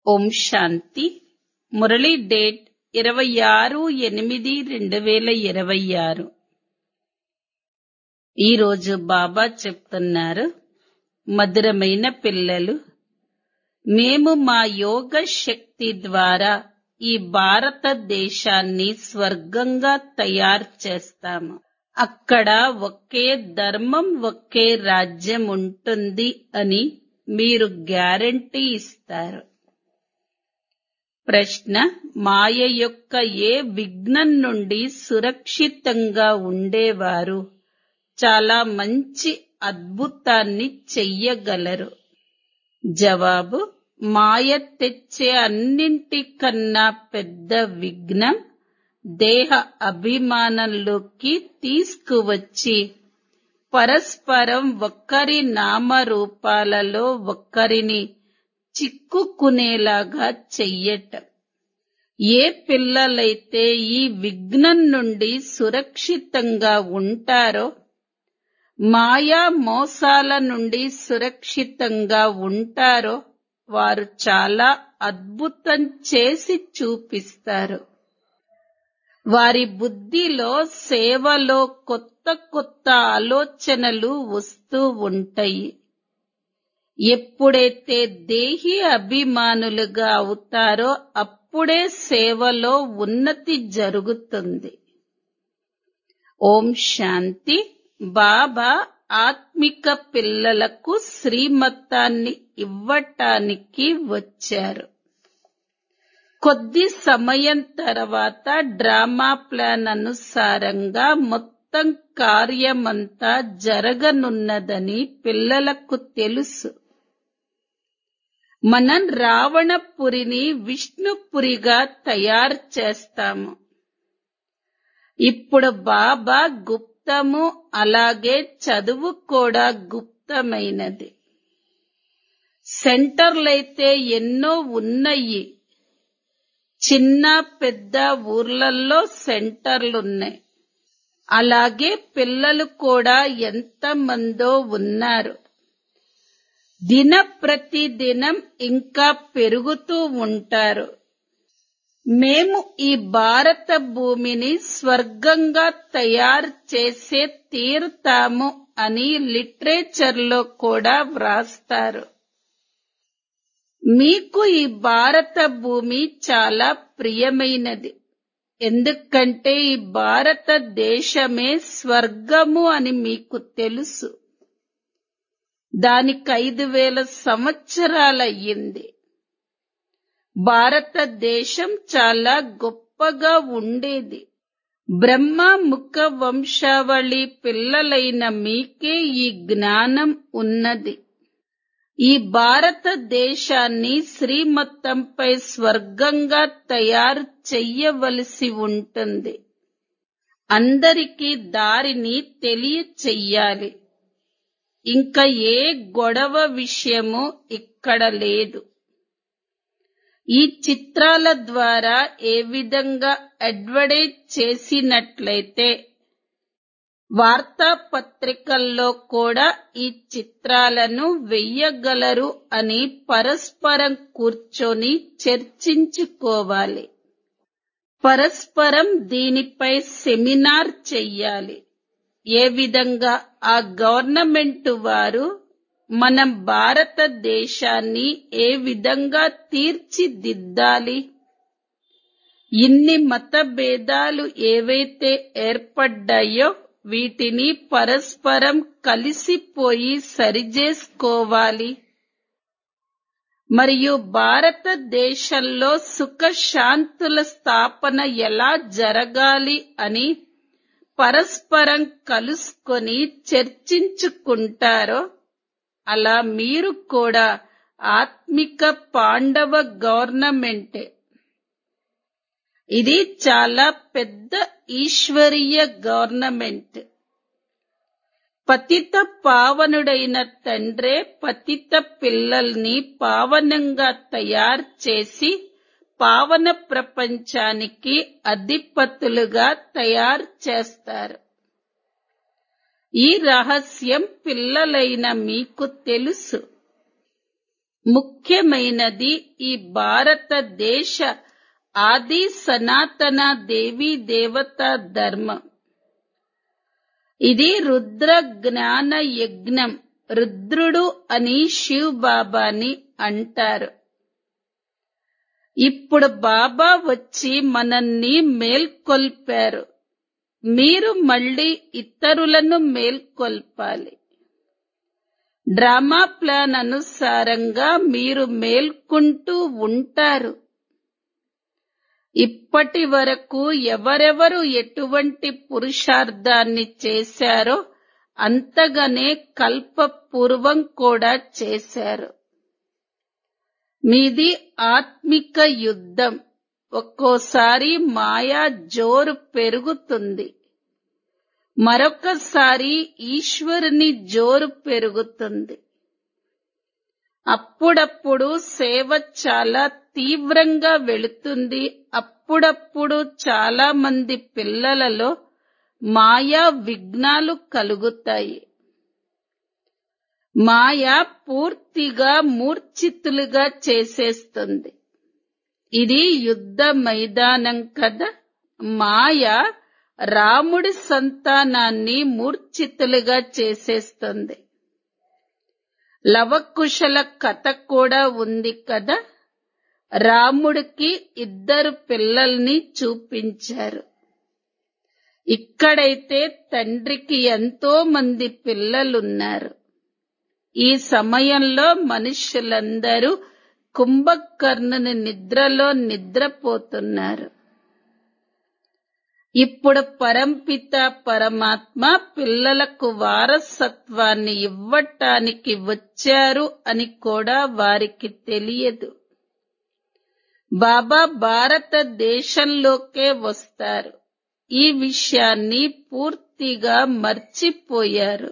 ఓం శాంతి Murali date ఇరవై ఆరు ఎనిమిది రెండు వేల ఇరవై ఆరు ఈరోజు బాబా చెప్తున్నారు మధురమైన పిల్లలు మేము మా యోగ శక్తి ద్వారా ఈ భారతదేశాన్ని స్వర్గంగా తయారు చేస్తాము అక్కడ ఒకే ధర్మం ఒకే రాజ్యం ఉంటుంది అని మీరు గ్యారంటీ ఇస్తారు ప్రశ్న మాయ యొక్క ఏ విఘ్నం నుండి సురక్షితంగా ఉండేవారు చాలా మంచి అద్భుతాన్ని చెయ్యగలరు జవాబు మాయ తెచ్చే అన్నింటికన్నా పెద్ద విఘ్నం దేహ అభిమానంలోకి తీసుకువచ్చి పరస్పరం ఒక్కరి నామరూపాలలో ఒక్కరిని చిక్కుకునేలాగా చెయ్యటం ఏ పిల్లలైతే ఈ విఘ్నం నుండి సురక్షితంగా ఉంటారో మాయా మోసాల నుండి సురక్షితంగా ఉంటారో వారు చాలా అద్భుతం చేసి చూపిస్తారు వారి బుద్ధిలో సేవలో కొత్త కొత్త ఆలోచనలు వస్తూ ఉంటాయి ఎప్పుడైతే దేహి అభిమానులుగా అవుతారో అప్పుడే సేవలో ఉన్నతి జరుగుతుంది ఓం శాంతి బాబా ఆత్మిక పిల్లలకు శ్రీమతాన్ని ఇవ్వటానికి వచ్చారు కొద్ది సమయం తర్వాత డ్రామా ప్లాన్ అనుసారంగా మొత్తం కార్యమంతా జరగనున్నదని పిల్లలకు తెలుసు మనం రావణపురిని విష్ణుపురిగా తయారు చేస్తాము ఇప్పుడు బాబా గుప్తము అలాగే చదువు కూడా గుప్తమైనది సెంటర్లైతే ఎన్నో ఉన్నాయి చిన్న పెద్ద ఊర్లలో సెంటర్లున్నాయి అలాగే పిల్లలు కూడా ఎంతమందో ఉన్నారు దిన ప్రతి దినం ఇంకా పెరుగుతూ ఉంటారు మేము ఈ భారత భూమిని స్వర్గంగా తయారు చేసే తీరుతాము అని లిటరేచర్లో కూడా వ్రాస్తారు మీకు ఈ భారత భూమి చాలా ప్రియమైనది ఎందుకంటే ఈ భారతదేశమే స్వర్గము అని మీకు తెలుసు దానికి ఐదు వేల సంవత్సరాలయ్యింది భారతదేశం చాలా గొప్పగా ఉండేది బ్రహ్మ ముఖ వంశావళి పిల్లలైన మీకే ఈ జ్ఞానం ఉన్నది ఈ భారతదేశాన్ని శ్రీమతంపై స్వర్గంగా తయారు చెయ్యవలసి ఉంటుంది అందరికీ దారిని తెలియచెయ్యాలి ఇంకా ఏ గొడవ విషయము ఇక్కడ లేదు ఈ చిత్రాల ద్వారా ఏ విధంగా అడ్వర్టైజ్ చేసినట్లయితే వార్తాపత్రికల్లో కూడా ఈ చిత్రాలను వెయ్యగలరు అని పరస్పరం కూర్చొని చర్చించుకోవాలి పరస్పరం దీనిపై సెమినార్ చెయ్యాలి ఏ విధంగా ఆ గవర్నమెంట్ వారు మనం భారతదేశాన్ని ఏ విధంగా తీర్చిదిద్దాలి ఇన్ని మతభేదాలు ఏవైతే ఏర్పడ్డాయో వీటిని పరస్పరం కలిసిపోయి సరిచేసుకోవాలి మరియు భారతదేశంలో సుఖశాంతుల స్థాపన ఎలా జరగాలి అని పరస్పరం కలుసుకొని చర్చించుకుంటారో అలా మీరు కూడా ఆత్మిక పాండవ గవర్నమెంటే ఇది చాలా పెద్ద ఈశ్వరీయ గవర్నమెంట్ పతిత పావనుడైన తండ్రే పతిత పిల్లల్ని పావనంగా తయారు చేసి పావన ప్రపంచానికి అధిపతులుగా తయారు చేస్తారు ఈ రహస్యం పిల్లలైన మీకు తెలుసు ముఖ్యమైనది ఈ భారతదేశ ఆది సనాతన దేవీ దేవత ధర్మం ఇది రుద్ర జ్ఞాన యజ్ఞం రుద్రుడు అని శివ్ బాబాని అంటారు ఇప్పుడు బాబా వచ్చి మనల్ని మేల్కొల్పారు మీరు మళ్ళీ ఇతరులను మేల్కొల్పాలి డ్రామా ప్లాన్ అనుసారంగా మీరు మేల్కుంటూ ఉంటారు ఇప్పటి వరకు ఎవరెవరు ఎటువంటి పురుషార్థాన్ని చేశారో అంతగానే కల్పపూర్వం కూడా చేశారు మీది ఆత్మిక యుద్ధం ఒక్కోసారి మాయా జోరు పెరుగుతుంది మరొకసారి ఈశ్వరుని జోరు పెరుగుతుంది అప్పుడప్పుడు సేవ చాలా తీవ్రంగా వెళుతుంది అప్పుడప్పుడు చాలా మంది పిల్లలలో మాయా విఘ్నాలు కలుగుతాయి మాయ పూర్తిగా మూర్ఛితులుగా చేసేస్తుంది ఇది యుద్ధ మైదానం కదా మాయ రాముడి సంతానాన్ని మూర్ఛితులుగా చేసేస్తుంది లవకుశల కథ కూడా ఉంది కదా రాముడికి ఇద్దరు పిల్లల్ని చూపించారు ఇక్కడైతే తండ్రికి ఎంతో మంది పిల్లలున్నారు ఈ సమయంలో మనుష్యులందరూ కుంభకర్ణుని నిద్రలో నిద్రపోతున్నారు ఇప్పుడు పరంపిత పరమాత్మ పిల్లలకు వారసత్వాన్ని ఇవ్వటానికి వచ్చారు అని కూడా వారికి తెలియదు బాబా భారతదేశంలోకే వస్తారు ఈ విషయాన్ని పూర్తిగా మర్చిపోయారు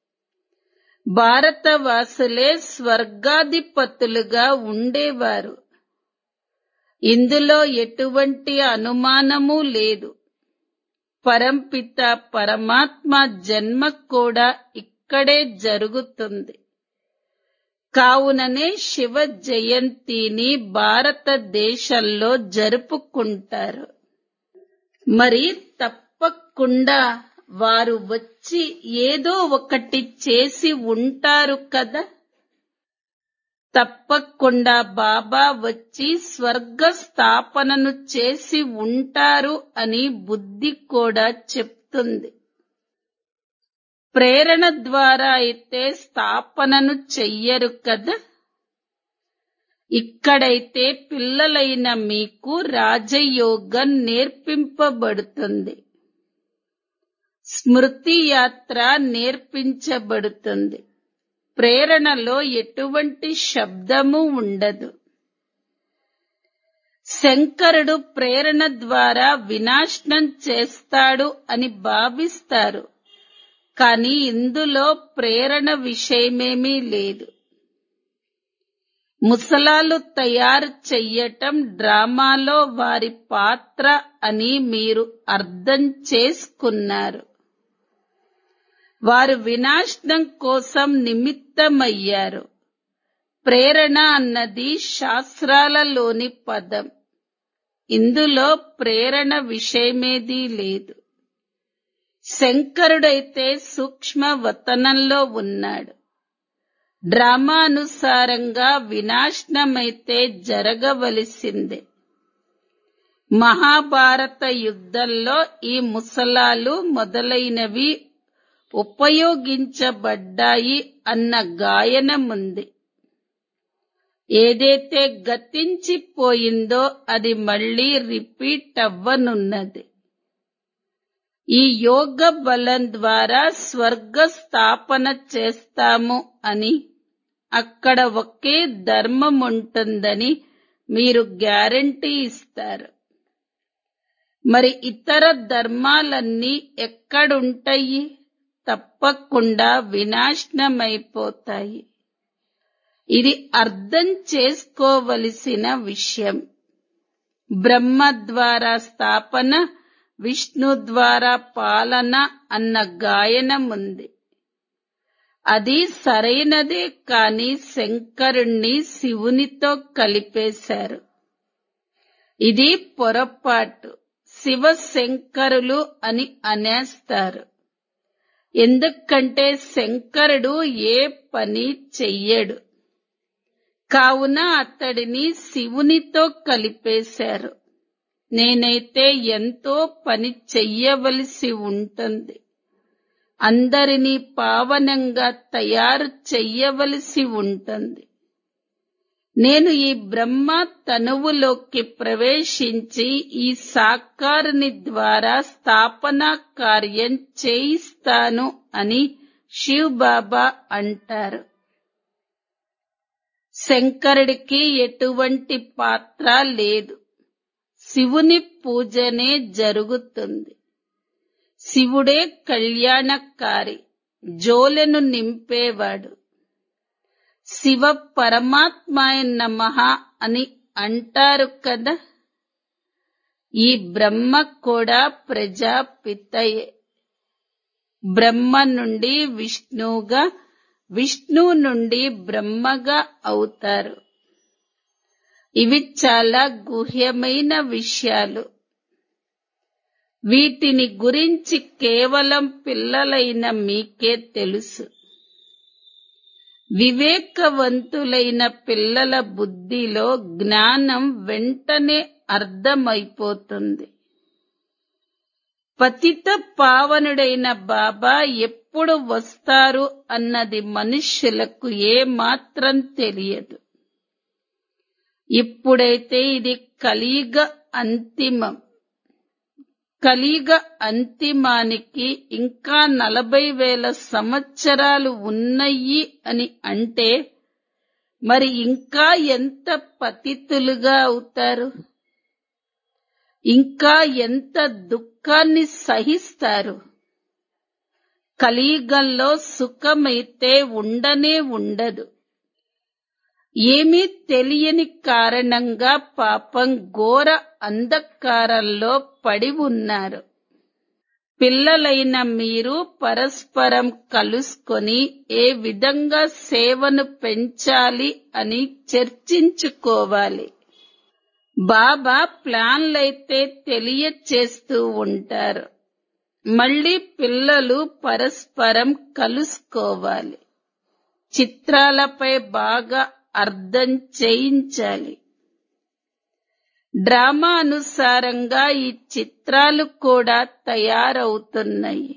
భారతవాసులే స్వర్గాధిపతులుగా ఉండేవారు ఇందులో ఎటువంటి అనుమానము లేదు పరంపిత పరమాత్మ జన్మ కూడా ఇక్కడే జరుగుతుంది కావుననే శివ జయంతిని భారతదేశంలో జరుపుకుంటారు మరి తప్పకుండా వారు వచ్చి ఏదో ఒకటి చేసి ఉంటారు కదా తప్పకుండా బాబా వచ్చి స్వర్గ స్థాపనను చేసి ఉంటారు అని బుద్ధి కూడా చెప్తుంది ప్రేరణ ద్వారా అయితే స్థాపనను చెయ్యరు కదా ఇక్కడైతే పిల్లలైన మీకు రాజయోగం నేర్పింపబడుతుంది స్మృతి యాత్ర నేర్పించబడుతుంది ప్రేరణలో ఎటువంటి శబ్దము ఉండదు శంకరుడు ప్రేరణ ద్వారా వినాశనం చేస్తాడు అని భావిస్తారు కానీ ఇందులో ప్రేరణ విషయమేమీ లేదు ముసలాలు తయారు చెయ్యటం డ్రామాలో వారి పాత్ర అని మీరు అర్థం చేసుకున్నారు వారు వినాశనం కోసం నిమిత్తమయ్యారు ప్రేరణ అన్నది శాస్త్రాలలోని పదం ఇందులో ప్రేరణ విషయమేదీ లేదు శంకరుడైతే సూక్ష్మ వతనంలో ఉన్నాడు డ్రామా అనుసారంగా వినాశనమైతే జరగవలసిందే మహాభారత యుద్ధంలో ఈ ముసలాలు మొదలైనవి ఉపయోగించబడ్డాయి అన్న గాయనముంది ఏదైతే గతించిపోయిందో అది మళ్ళీ రిపీట్ అవ్వనున్నది ఈ యోగ బలం ద్వారా స్వర్గ స్థాపన చేస్తాము అని అక్కడ ఒకే ధర్మం ఉంటుందని మీరు గ్యారంటీ ఇస్తారు మరి ఇతర ధర్మాలన్నీ ఎక్కడుంటాయి తప్పకుండా వినాశనమైపోతాయి ఇది అర్థం చేసుకోవలసిన విషయం బ్రహ్మ ద్వారా స్థాపన విష్ణు ద్వారా పాలన అన్న గాయనముంది అది సరైనదే కాని శంకరుణ్ణి శివునితో కలిపేశారు ఇది పొరపాటు శివ శంకరులు అని అనేస్తారు ఎందుకంటే శంకరుడు ఏ పని చెయ్యడు కావున అతడిని శివునితో కలిపేశారు నేనైతే ఎంతో పని చెయ్యవలసి ఉంటుంది అందరినీ పావనంగా తయారు చెయ్యవలసి ఉంటుంది నేను ఈ బ్రహ్మ తనువులోకి ప్రవేశించి ఈ సాకారుని ద్వారా స్థాపనా కార్యం చేయిస్తాను అని శివ్ బాబా అంటారు శంకరుడికి ఎటువంటి పాత్ర లేదు శివుని పూజనే జరుగుతుంది శివుడే కళ్యాణకారి జోలెను నింపేవాడు శివ పరమాత్మాయ నమః అని అంటారు కదా ఈ బ్రహ్మ కూడా ప్రజాపితయే బ్రహ్మ నుండి విష్ణువుగా విష్ణు నుండి బ్రహ్మగా అవుతారు ఇవి చాలా గుహ్యమైన విషయాలు వీటిని గురించి కేవలం పిల్లలైన మీకే తెలుసు వివేకవంతులైన పిల్లల బుద్ధిలో జ్ఞానం వెంటనే అర్థమైపోతుంది పతిత పావనుడైన బాబా ఎప్పుడు వస్తారు అన్నది మనుష్యులకు ఏ మాత్రం తెలియదు ఇప్పుడైతే ఇది కలియుగ అంతిమం కలియుగ అంతిమానికి ఇంకా నలభై వేల సంవత్సరాలు ఉన్నాయి అని అంటే మరి ఇంకా ఎంత పతితులుగా అవుతారు ఇంకా ఎంత దుఃఖాన్ని సహిస్తారు కలియుగంలో సుఖమైతే ఉండనే ఉండదు ఏమీ తెలియని కారణంగా పాపం ఘోర అంధకారంలో పడి ఉన్నారు పిల్లలైన మీరు పరస్పరం కలుసుకొని ఏ విధంగా సేవను పెంచాలి అని చర్చించుకోవాలి బాబా ప్లాన్లైతే తెలియచేస్తూ ఉంటారు మళ్ళీ పిల్లలు పరస్పరం కలుసుకోవాలి చిత్రాలపై బాగా అర్థం చేయించాలి డ్రామా అనుసారంగా ఈ చిత్రాలు కూడా తయారవుతున్నాయి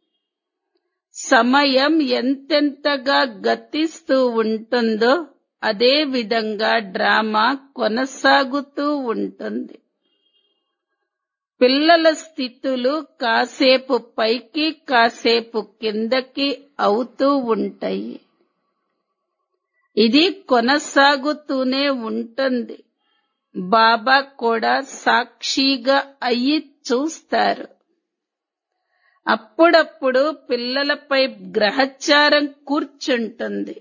సమయం ఎంతెంతగా గతిస్తూ ఉంటుందో అదే విధంగా డ్రామా కొనసాగుతూ ఉంటుంది పిల్లల స్థితులు కాసేపు పైకి కాసేపు కిందకి అవుతూ ఉంటాయి ఇది కొనసాగుతూనే ఉంటుంది బాబా కూడా సాక్షిగా అయ్యి చూస్తారు అప్పుడప్పుడు పిల్లలపై గ్రహచారం కూర్చుంటుంది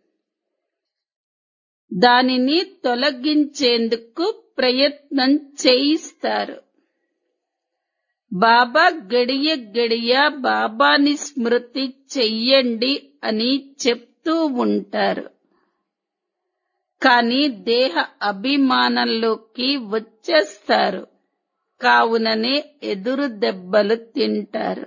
దానిని తొలగించేందుకు ప్రయత్నం చేయిస్తారు బాబా గడియ గడియ బాబాని స్మృతి చెయ్యండి అని చెప్తూ ఉంటారు కానీ దేహ అభిమానంలోకి వచ్చేస్తారు కావుననే ఎదురు దెబ్బలు తింటారు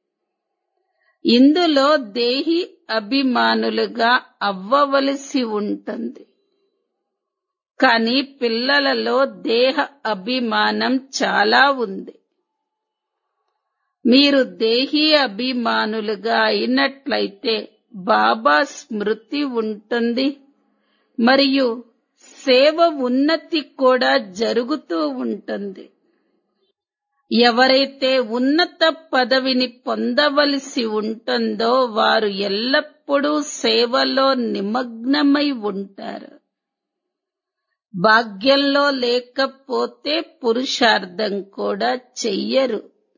ఇందులో దేహి అభిమానులుగా అవ్వవలసి ఉంటుంది కానీ పిల్లలలో దేహ అభిమానం చాలా ఉంది మీరు దేహీ అభిమానులుగా అయినట్లయితే బాబా స్మృతి ఉంటుంది మరియు సేవ ఉన్నతి కూడా జరుగుతూ ఉంటుంది ఎవరైతే ఉన్నత పదవిని పొందవలసి ఉంటుందో వారు ఎల్లప్పుడూ సేవలో నిమగ్నమై ఉంటారు భాగ్యంలో లేకపోతే పురుషార్థం కూడా చెయ్యరు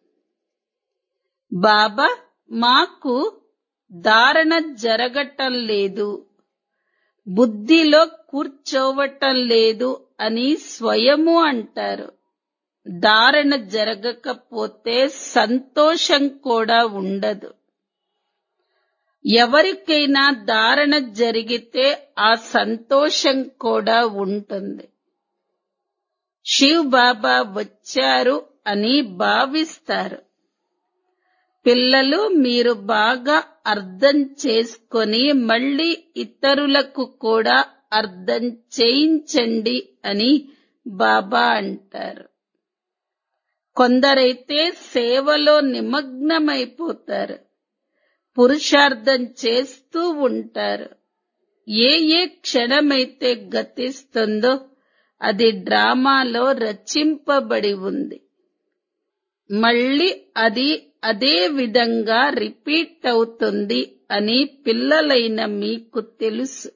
బాబా మాకు ధారణ జరగటం లేదు బుద్ధిలో కూర్చోవటం లేదు అని స్వయము అంటారు ధారణ జరగకపోతే సంతోషం కూడా ఉండదు ఎవరికైనా ధారణ జరిగితే ఆ సంతోషం కూడా ఉంటుంది శివ్ బాబా వచ్చారు అని భావిస్తారు పిల్లలు మీరు బాగా అర్థం చేసుకొని మళ్ళీ ఇతరులకు కూడా అర్థం చేయించండి అని బాబా అంటారు కొందరైతే సేవలో నిమగ్నమైపోతారు పురుషార్థం చేస్తూ ఉంటారు ఏ ఏ క్షణమైతే గతిస్తుందో అది డ్రామాలో రచింపబడి ఉంది మళ్ళీ అది అదే విధంగా రిపీట్ అవుతుంది అని పిల్లలైన మీకు తెలుసు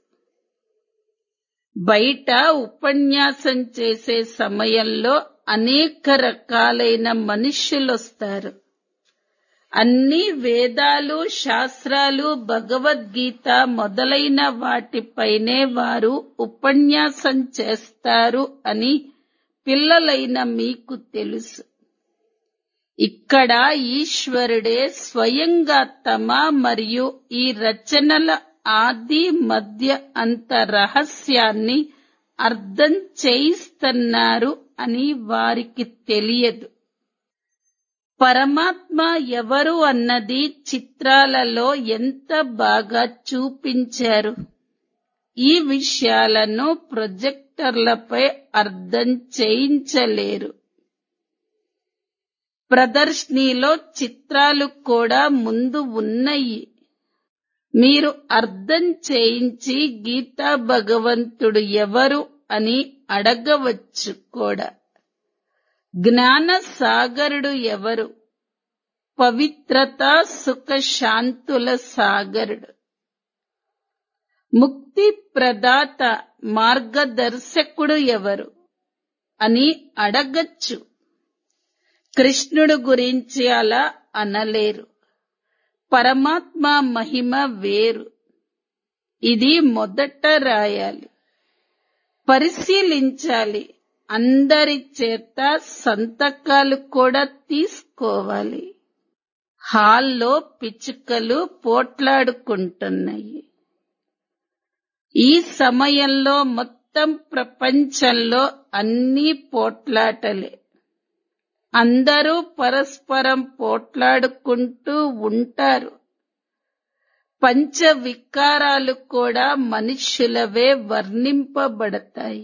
బయట ఉపన్యాసం చేసే సమయంలో అనేక రకాలైన మనుష్యులొస్తారు అన్ని వేదాలు శాస్త్రాలు భగవద్గీత మొదలైన వాటిపైనే వారు ఉపన్యాసం చేస్తారు అని పిల్లలైన మీకు తెలుసు ఇక్కడ ఈశ్వరుడే స్వయంగా తమ మరియు ఈ రచనల ఆది మధ్య అంత రహస్యాన్ని అర్థం చేయిస్తున్నారు అని వారికి తెలియదు పరమాత్మ ఎవరు అన్నది చిత్రాలలో ఎంత బాగా చూపించారు ఈ విషయాలను ప్రొజెక్టర్లపై అర్థం చేయించలేరు ప్రదర్శనలో చిత్రాలు కూడా ముందు ఉన్నాయి మీరు అర్థం చేయించి గీతా భగవంతుడు ఎవరు అని అడగవచ్చు కూడా జ్ఞాన సాగరుడు ఎవరు పవిత్రత సుఖ శాంతుల సాగరుడు ముక్తి ప్రదాత మార్గదర్శకుడు ఎవరు అని అడగచ్చు కృష్ణుడు గురించి అలా అనలేరు పరమాత్మ మహిమ వేరు ఇది మొదట రాయాలి పరిశీలించాలి అందరి చేత సంతకాలు కూడా తీసుకోవాలి హాల్లో పిచ్చుకలు పోట్లాడుకుంటున్నాయి ఈ సమయంలో మొత్తం ప్రపంచంలో అన్ని పోట్లాటలే అందరూ పరస్పరం పోట్లాడుకుంటూ ఉంటారు పంచ వికారాలు కూడా మనుష్యులవే వర్ణింపబడతాయి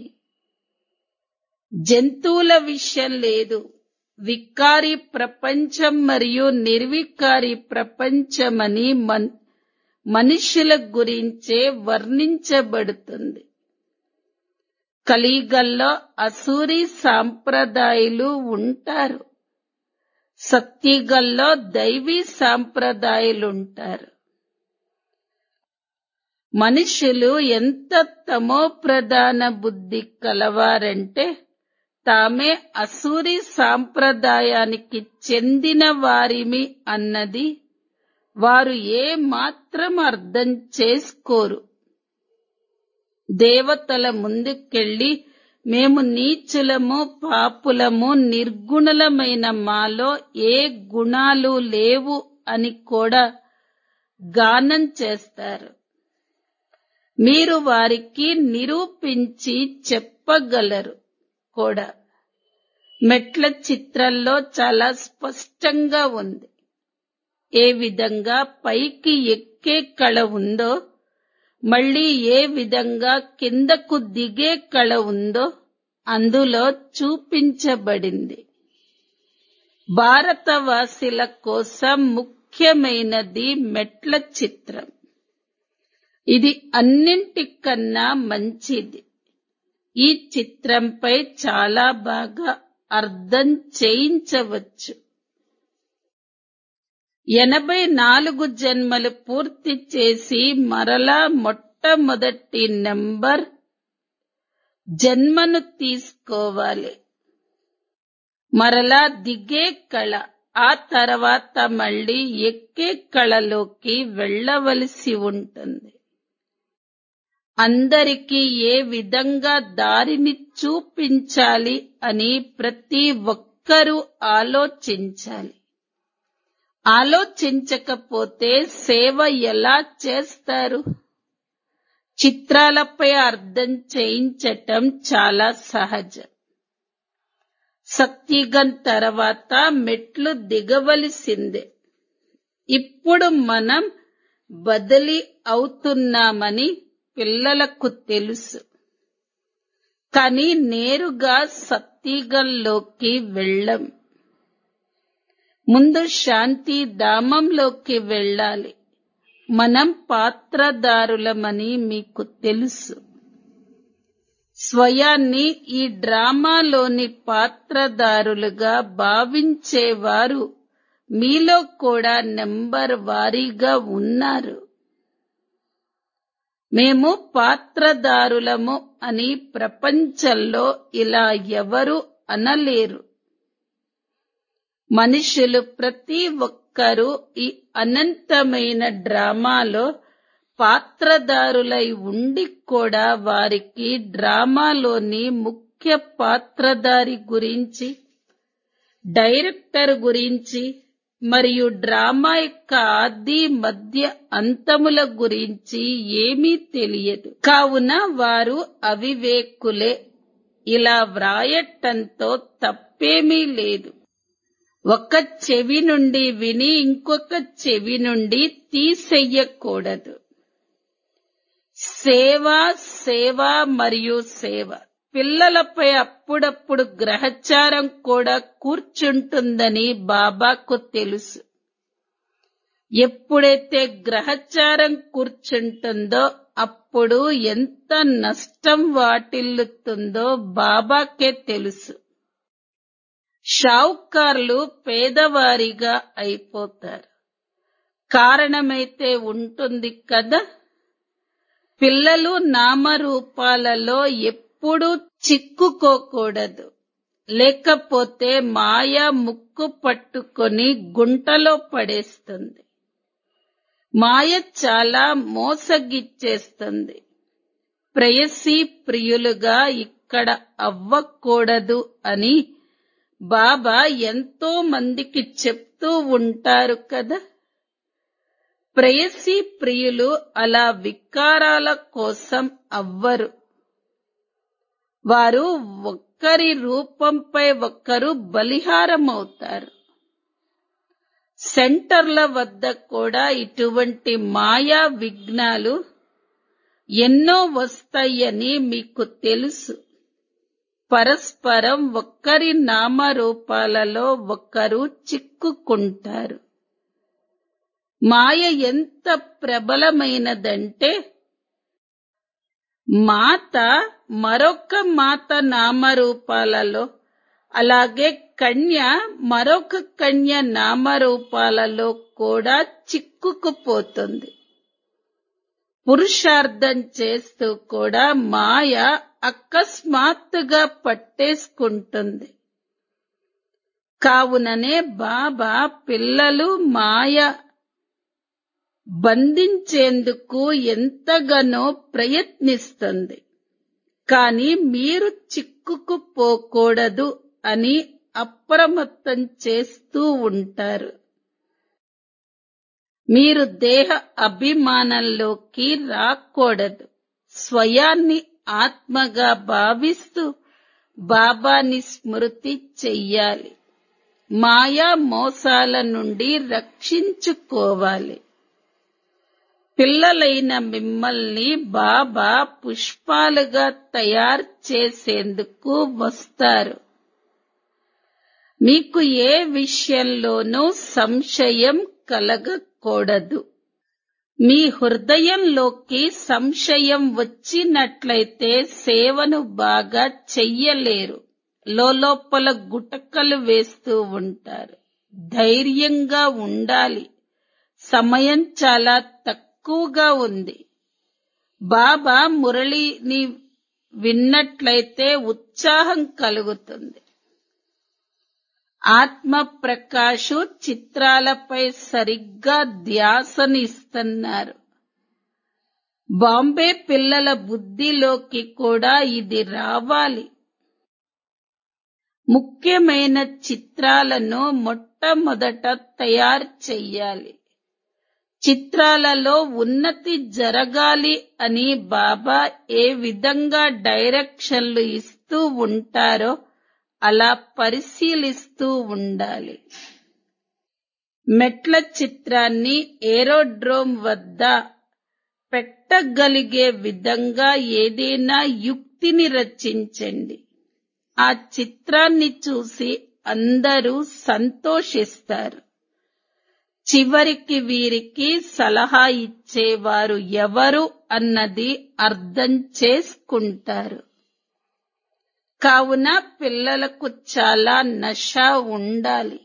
జంతువుల విషయం లేదు వికారి ప్రపంచం మరియు నిర్వికారి ప్రపంచమని మన్ మనుషుల గురించే వర్ణించబడుతుంది కలిగల్లో అసూరి సాంప్రదాయాలు ఉంటారు సత్యగల్లో దైవీ సాంప్రదాయాలుంటారు మనుషులు ఎంత తమో ప్రధాన బుద్ధి కలవారంటే తామే అసూరి సాంప్రదాయానికి చెందిన వారిమి అన్నది వారు ఏ మాత్రం అర్థం చేసుకోరు దేవతల ముందుకెళ్ళి మేము నీచులము పాపులము నిర్గుణలమైన మాలో ఏ గుణాలు లేవు అని కూడా గానం చేస్తారు మీరు వారికి నిరూపించి చెప్పగలరు కూడా మెట్ల చిత్రంలో చాలా స్పష్టంగా ఉంది ఏ విధంగా పైకి ఎక్కే కళ ఉందో మళ్ళీ ఏ విధంగా కిందకు దిగే కళ ఉందో అందులో చూపించబడింది భారతవాసుల కోసం ముఖ్యమైనది మెట్ల చిత్రం ఇది అన్నింటికన్నా మంచిది ఈ చిత్రంపై చాలా బాగా అర్థం చేయించవచ్చు ఎనభై నాలుగు జన్మలు పూర్తి చేసి మరలా మొట్టమొదటి నెంబర్ జన్మను తీసుకోవాలి మరలా దిగే కళ ఆ తర్వాత మళ్ళీ ఎక్కే కళలోకి వెళ్ళవలసి ఉంటుంది అందరికీ ఏ విధంగా దారిని చూపించాలి అని ప్రతి ఒక్కరూ ఆలోచించాలి ఆలోచించకపోతే సేవ ఎలా చేస్తారు చిత్రాలపై అర్థం చేయించటం చాలా సహజం సత్యుగం తర్వాత మెట్లు దిగవలసిందే ఇప్పుడు మనం బదిలీ అవుతున్నామని పిల్లలకు తెలుసు కానీ నేరుగా సత్యుగంలోకి వెళ్ళం ముందు శాంతి ధామంలోకి వెళ్ళాలి మనం పాత్రదారులమని మీకు తెలుసు స్వయాన్ని ఈ డ్రామాలోని పాత్రదారులుగా భావించేవారు మీలో కూడా నెంబర్ వారీగా ఉన్నారు మేము పాత్రదారులము అని ప్రపంచంలో ఇలా ఎవరు అనలేరు మనుషులు ప్రతి ఒక్కరూ ఈ అనంతమైన డ్రామాలో పాత్రదారులై ఉండి కూడా వారికి డ్రామాలోని ముఖ్య పాత్రధారి గురించి డైరెక్టర్ గురించి మరియు డ్రామా యొక్క ఆది మధ్య అంతముల గురించి ఏమీ తెలియదు కావున వారు అవివేకులే ఇలా వ్రాయటంతో తప్పేమీ లేదు ఒక చెవి నుండి విని ఇంకొక చెవి నుండి తీసెయ్యకూడదు సేవ సేవ మరియు సేవ పిల్లలపై అప్పుడప్పుడు గ్రహచారం కూడా కూర్చుంటుందని బాబాకు తెలుసు ఎప్పుడైతే గ్రహచారం కూర్చుంటుందో అప్పుడు ఎంత నష్టం వాటిల్లుతుందో బాబాకే తెలుసు షావుకార్లు పేదవారిగా అయిపోతారు కారణమైతే ఉంటుంది కదా పిల్లలు నామరూపాలలో ఎప్పుడూ చిక్కుకోకూడదు లేకపోతే మాయ ముక్కు పట్టుకొని గుంటలో పడేస్తుంది మాయ చాలా మోసగిచ్చేస్తుంది ప్రేయసీ ప్రియులుగా ఇక్కడ అవ్వకూడదు అని బాబా ఎంతో మందికి చెప్తూ ఉంటారు కదా ప్రేయసీ ప్రియులు అలా వికారాల కోసం అవ్వరు వారు ఒక్కరి రూపంపై ఒక్కరు బలిహారమవుతారు సెంటర్ల వద్ద కూడా ఇటువంటి మాయా విఘ్నాలు ఎన్నో వస్తాయని మీకు తెలుసు పరస్పరం ఒక్కరి నామరూపాలలో ఒక్కరు చిక్కుకుంటారు మాయ ఎంత ప్రబలమైనదంటే మాత మరొక మాత నామరూపాలలో అలాగే కన్య మరొక కన్య నామరూపాలలో కూడా చిక్కుకుపోతుంది పురుషార్థం చేస్తూ కూడా మాయ అకస్మాత్తుగా పట్టేసుకుంటుంది కావుననే బాబా పిల్లలు మాయ బంధించేందుకు ఎంతగానో ప్రయత్నిస్తుంది కానీ మీరు చిక్కుకుపోకూడదు అని అప్రమత్తం చేస్తూ ఉంటారు మీరు దేహ అభిమానంలోకి రాకూడదు స్వయాన్ని ఆత్మగా భావిస్తూ బాబాని స్మృతి చెయ్యాలి మాయా మోసాల నుండి రక్షించుకోవాలి పిల్లలైన మిమ్మల్ని బాబా పుష్పాలుగా తయారు చేసేందుకు వస్తారు మీకు ఏ విషయంలోనూ సంశయం కలగకూడదు మీ హృదయంలోకి సంశయం వచ్చినట్లయితే సేవను బాగా చెయ్యలేరు లోపల గుటకలు వేస్తూ ఉంటారు ధైర్యంగా ఉండాలి సమయం చాలా తక్కువగా ఉంది బాబా మురళిని విన్నట్లయితే ఉత్సాహం కలుగుతుంది ఆత్మ ప్రకాశు చిత్రాలపై సరిగ్గా ధ్యాసనిస్తున్నారు బాంబే పిల్లల బుద్ధిలోకి కూడా ఇది రావాలి ముఖ్యమైన చిత్రాలను మొట్టమొదట తయారు చెయ్యాలి చిత్రాలలో ఉన్నతి జరగాలి అని బాబా ఏ విధంగా డైరెక్షన్లు ఇస్తూ ఉంటారో అలా పరిశీలిస్తూ ఉండాలి మెట్ల చిత్రాన్ని ఏరోడ్రోమ్ వద్ద పెట్టగలిగే విధంగా ఏదైనా యుక్తిని రచించండి ఆ చిత్రాన్ని చూసి అందరూ సంతోషిస్తారు చివరికి వీరికి సలహా ఇచ్చేవారు ఎవరు అన్నది అర్థం చేసుకుంటారు కావున పిల్లలకు చాలా నష ఉండాలి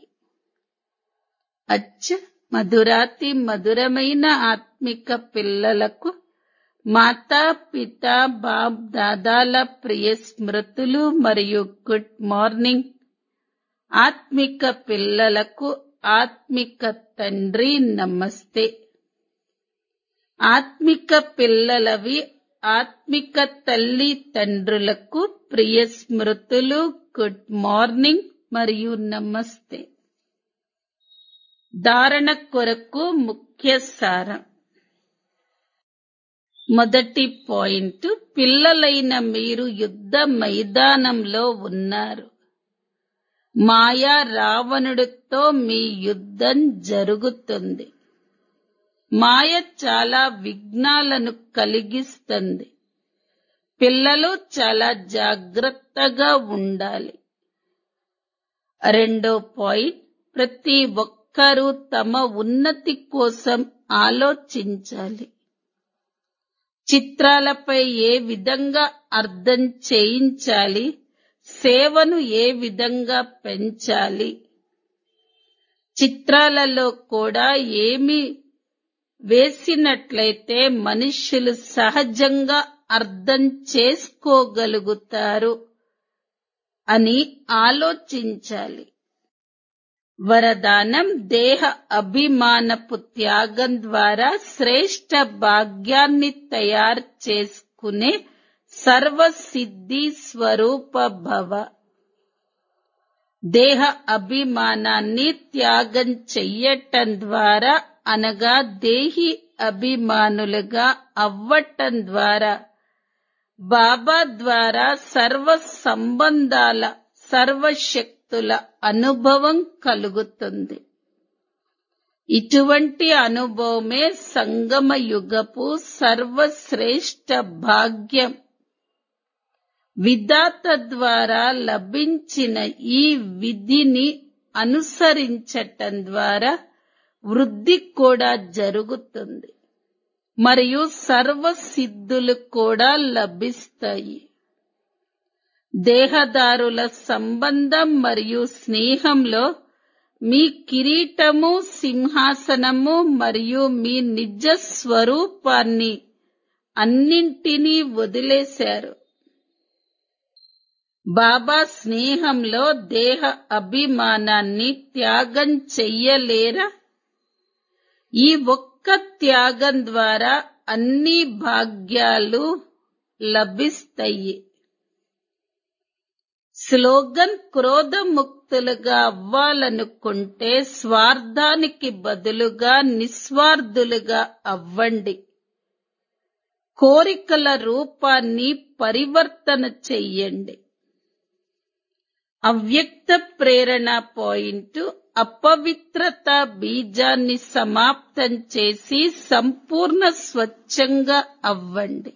అచ్చ మధురాతి మధురమైన ఆత్మిక పిల్లలకు మాతా పిత బాబ్ దాదాల ప్రియ స్మృతులు మరియు గుడ్ మార్నింగ్ ఆత్మిక పిల్లలకు ఆత్మిక తండ్రి నమస్తే ఆత్మిక పిల్లలవి ఆత్మిక తల్లి తండ్రులకు ప్రియ స్మృతులు గుడ్ మార్నింగ్ మరియు నమస్తే ధారణ కొరకు ముఖ్య సారం మొదటి పాయింట్ పిల్లలైన మీరు యుద్ధ మైదానంలో ఉన్నారు మాయా రావణుడితో మీ యుద్ధం జరుగుతుంది మాయ చాలా విఘ్నాలను కలిగిస్తుంది పిల్లలు చాలా జాగ్రత్తగా ఉండాలి రెండో పాయింట్ ప్రతి ఒక్కరూ తమ ఉన్నతి కోసం ఆలోచించాలి చిత్రాలపై ఏ విధంగా అర్థం చేయించాలి సేవను ఏ విధంగా పెంచాలి చిత్రాలలో కూడా ఏమి వేసినట్లయితే మనుష్యులు సహజంగా అర్థం చేసుకోగలుగుతారు అని ఆలోచించాలి వరదానం దేహ అభిమానపు త్యాగం ద్వారా శ్రేష్ట భాగ్యాన్ని తయారు చేసుకునే సర్వసిద్ధి స్వరూప భవ దేహ అభిమానాన్ని త్యాగం చెయ్యటం ద్వారా అనగా దేహి అభిమానులుగా అవ్వటం ద్వారా బాబా ద్వారా సర్వ సంబంధాల సర్వశక్తుల అనుభవం కలుగుతుంది ఇటువంటి అనుభవమే సంగమ యుగపు సర్వశ్రేష్ఠ భాగ్యం విధాత ద్వారా లభించిన ఈ విధిని అనుసరించటం ద్వారా వృద్ధి కూడా జరుగుతుంది మరియు సర్వ సిద్ధులు కూడా లభిస్తాయి దేహదారుల సంబంధం మరియు స్నేహంలో మీ కిరీటము సింహాసనము మరియు మీ నిజ స్వరూపాన్ని అన్నింటినీ వదిలేశారు బాబా స్నేహంలో దేహ అభిమానాన్ని త్యాగం చెయ్యలేరా ఈ ఒక్క త్యాగం ద్వారా అన్ని భాగ్యాలు లభిస్తాయి స్లోగన్ క్రోధముక్తులుగా అవ్వాలనుకుంటే స్వార్థానికి బదులుగా నిస్వార్థులుగా అవ్వండి కోరికల రూపాన్ని పరివర్తన చెయ్యండి అవ్యక్త ప్రేరణ పాయింట్ అపవిత్రత బీజాన్ని సమాప్తం చేసి సంపూర్ణ స్వచ్ఛంగా అవ్వండి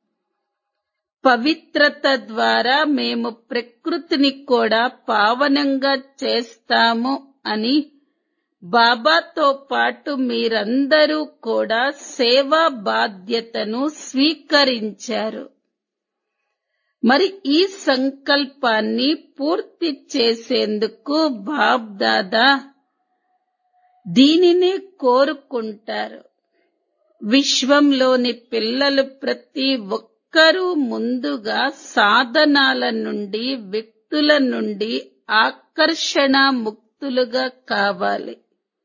పవిత్రత ద్వారా మేము ప్రకృతిని కూడా పావనంగా చేస్తాము అని బాబాతో పాటు మీరందరూ కూడా సేవా బాధ్యతను స్వీకరించారు మరి ఈ సంకల్పాన్ని పూర్తి చేసేందుకు బాబ్ దాదా దీనినే కోరుకుంటారు విశ్వంలోని పిల్లలు ప్రతి ఒక్కరూ ముందుగా సాధనాల నుండి వ్యక్తుల నుండి ఆకర్షణ ముక్తులుగా కావాలి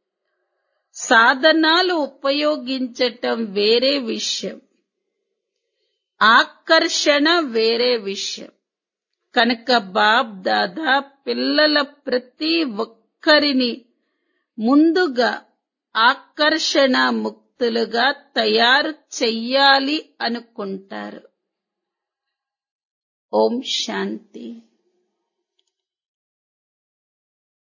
సాధనాలు ఉపయోగించటం వేరే విషయం ఆకర్షణ వేరే విషయం కనుక బాబ్ దాదా పిల్లల ప్రతి ఒక్కరిని ముందుగా ఆకర్షణ ముక్తులుగా తయారు చెయ్యాలి అనుకుంటారు ఓం శాంతి